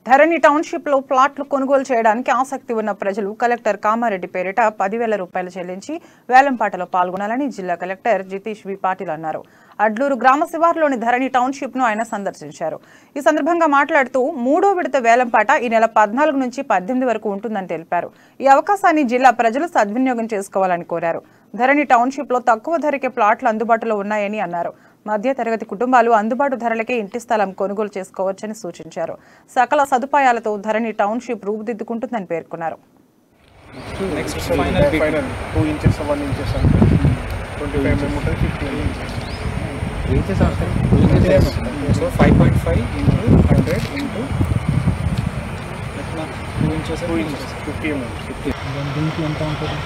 ధరణి township లో ప్లాట్లు కొనుగోలు చేయడానికి ఆసక్తి ఉన్న ప్రజలు కలెక్టర్ కామారెడ్డి పేరిట పదివేల రూపాయలు చెల్లించి వేలంపాటలో పాల్గొనాలని జిల్లా కలెక్టర్ జితీష్ వి పాటిల్ అన్నారు అడ్లూరు గ్రామ శివారులోని ధరణి టౌన్షిప్ ను ఆయన సందర్శించారు ఈ సందర్భంగా మాట్లాడుతూ మూడో విడత వేలంపాట ఈ నెల పద్నాలుగు నుంచి పద్దెనిమిది వరకు ఉంటుందని తెలిపారు ఈ అవకాశాన్ని జిల్లా ప్రజలు సద్వినియోగం చేసుకోవాలని కోరారు ధరణి టౌన్షిప్ లో తక్కువ ధరకే ప్లాట్లు అందుబాటులో ఉన్నాయని అన్నారు మధ్య తరగతి కుటుంబాలు అందుబాటు ధరలకే ఇంటి స్థలం కొనుగోలు చేసుకోవచ్చని సూచించారు సకల సదుపాయాలతో ధరణి టౌన్షిప్ రూపుదిద్దుకుంటుందని పేర్కొన్నారు next final bit final two inches one inches అంటే ట్వంటీ ఫైవ్ ఎంఎం ఉంటుంది fifteen inches inches so five point five into hundred into ఎట్లా two inches two inches fifty MM దీనికి ఎంత ఉంటుంది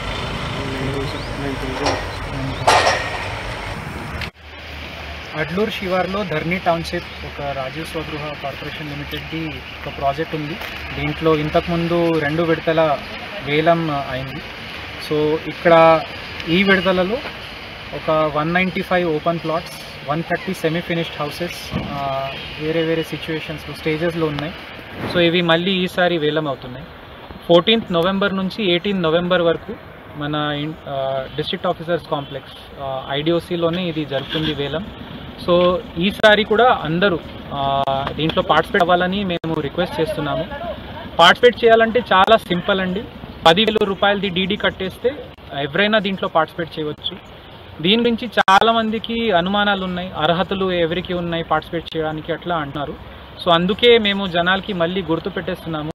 అడ్లూరు శివార్లో ధర్ని టౌన్షిప్ ఒక రాజీవ్ స్వగృహ కార్పొరేషన్ లిమిటెడ్ది ఒక ప్రాజెక్ట్ ఉంది దీంట్లో ఇంతకుముందు రెండు విడతల వేలం అయింది సో ఇక్కడ ఈ విడతలలో ఒక one ninety five open plots one thirty semi finished houses వేరే వేరే సిచ్యువేషన్స్లో స్టేజెస్లో ఉన్నాయి సో ఇవి మళ్ళీ ఈసారి వేలం అవుతున్నాయి ఫోర్టీన్త్ నవంబర్ నుంచి ఎయిటీన్త్ నవంబర్ వరకు మన డిస్ట్రిక్ట్ ఆఫీసర్స్ కాంప్లెక్స్ ఐడిఓసిలోనే ఇది జరుగుతుంది వేలం సో ఈసారి కూడా అందరూ ఆ, దీంట్లో పార్టిసిపేట్ అవ్వాలని మేము రిక్వెస్ట్ చేస్తున్నాము పార్టిసిపేట్ చేయాలంటే చాలా సింపుల్ అండి పదివేల రూపాయలది డీడీ కట్టేస్తే ఎవరైనా దీంట్లో పార్టిసిపేట్ చేయవచ్చు దీని గురించి చాలా మందికి అనుమానాలు ఉన్నాయి అర్హతలు ఎవరికి ఉన్నాయి పార్టిసిపేట్ చేయడానికి అట్లా అంటున్నారు సో అందుకే మేము జనాలకి మళ్ళీ గుర్తు పెట్టేస్తున్నాము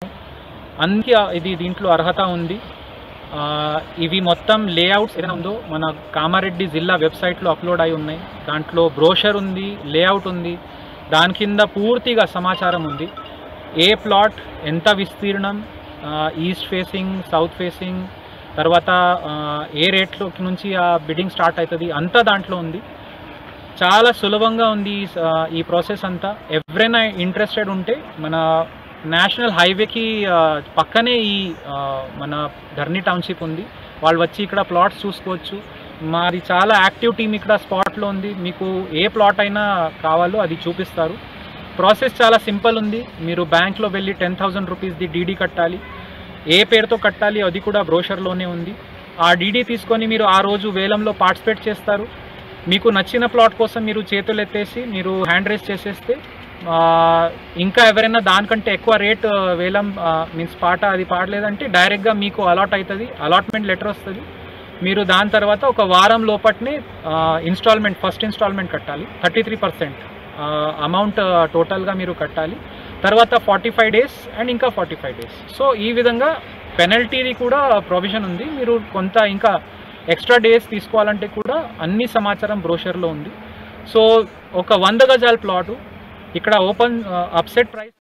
అందుకే ఇది దీంట్లో అర్హత ఉంది ఆ, ఇవి మొత్తం లేఅవుట్స్ ఏదైనా ఉందో మన కామారెడ్డి జిల్లా వెబ్సైట్లో అప్లోడ్ అయి ఉన్నాయి దాంట్లో బ్రోషర్ ఉంది లేఅవుట్ ఉంది దాని కింద పూర్తిగా సమాచారం ఉంది ఏ ప్లాట్ ఎంత విస్తీర్ణం ఈస్ట్ ఫేసింగ్ సౌత్ ఫేసింగ్ తర్వాత ఆ, ఏ రేట్లో నుంచి ఆ బిడ్డింగ్ స్టార్ట్ అవుతుంది అంతా దాంట్లో ఉంది చాలా సులభంగా ఉంది ఈ స- ఈ ప్రాసెస్ అంతా ఎవరైనా ఇంట్రెస్టెడ్ ఉంటే మన నేషనల్ హైవేకి ఆ, పక్కనే ఈ ఆ, మన ధర్ని టౌన్షిప్ ఉంది వాళ్ళు వచ్చి ఇక్కడ ప్లాట్స్ చూసుకోవచ్చు మాది చాలా యాక్టివ్ టీమ్ ఇక్కడ స్పాట్లో ఉంది మీకు ఏ ప్లాట్ అయినా కావాలో అది చూపిస్తారు ప్రాసెస్ చాలా సింపుల్ ఉంది మీరు బ్యాంక్లో వెళ్ళి టెన్ థౌజండ్ రూపీస్ది డీడీ కట్టాలి ఏ పేరుతో కట్టాలి అది కూడా బ్రోషర్లోనే ఉంది ఆ డీడీ తీసుకొని మీరు ఆ రోజు వేలంలో పార్టిసిపేట్ చేస్తారు మీకు నచ్చిన ప్లాట్ కోసం మీరు చేతులు ఎత్తేసి మీరు హ్యాండ్ రేస్ చేసేస్తే ఆ, ఇంకా ఎవరైనా దానికంటే ఎక్కువ రేట్ వేలం మీన్స్ పాట అది పాడలేదంటే డైరెక్ట్గా మీకు అలాట్ అవుతుంది అలాట్మెంట్ లెటర్ వస్తుంది మీరు దాని తర్వాత ఒక వారం లోపట్నే ఇన్స్టాల్మెంట్ ఫస్ట్ ఇన్స్టాల్మెంట్ కట్టాలి థర్టీ త్రీ పర్సెంట్ అమౌంట్ టోటల్గా మీరు కట్టాలి తర్వాత ఫార్టీ ఫైవ్ డేస్ అండ్ ఇంకా ఫార్టీ ఫైవ్ డేస్ సో ఈ విధంగా పెనల్టీది కూడా ప్రొవిజన్ ఉంది మీరు కొంత ఇంకా ఎక్స్ట్రా డేస్ తీసుకోవాలంటే కూడా అన్ని సమాచారం బ్రోషర్లో ఉంది సో ఒక వంద గజాల ప్లాటు ఇక్కడ ఓపెన్ అప్సెట్ ప్రైస్